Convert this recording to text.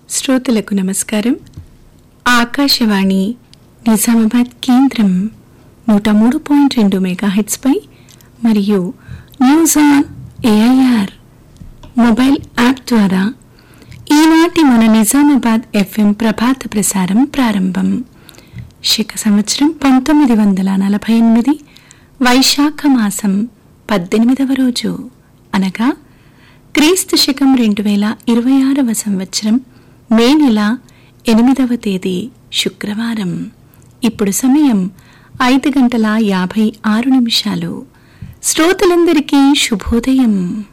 శ్రోతలకు నమస్కారం ఆకాశవాణి నిజామాబాద్ కేంద్రం నూట మూడు పాయింట్ రెండు మెగాహెట్స్పై మరియు news on AIR mobile app ద్వారా ఈనాటి మన నిజామాబాద్ ఎఫ్ఎం ప్రభాత ప్రసారం ప్రారంభం శక సంవత్సరం పంతొమ్మిది వందల నలభై ఎనిమిది వైశాఖ మాసం పద్దెనిమిదవ రోజు అనగా క్రీస్తు శకం రెండు వేల ఇరవై ఆరవ సంవత్సరం మే నెల ఎనిమిదవ తేదీ శుక్రవారం ఇప్పుడు సమయం ఐదు గంటల యాభై ఆరు నిమిషాలు శ్రోతలందరికీ శుభోదయం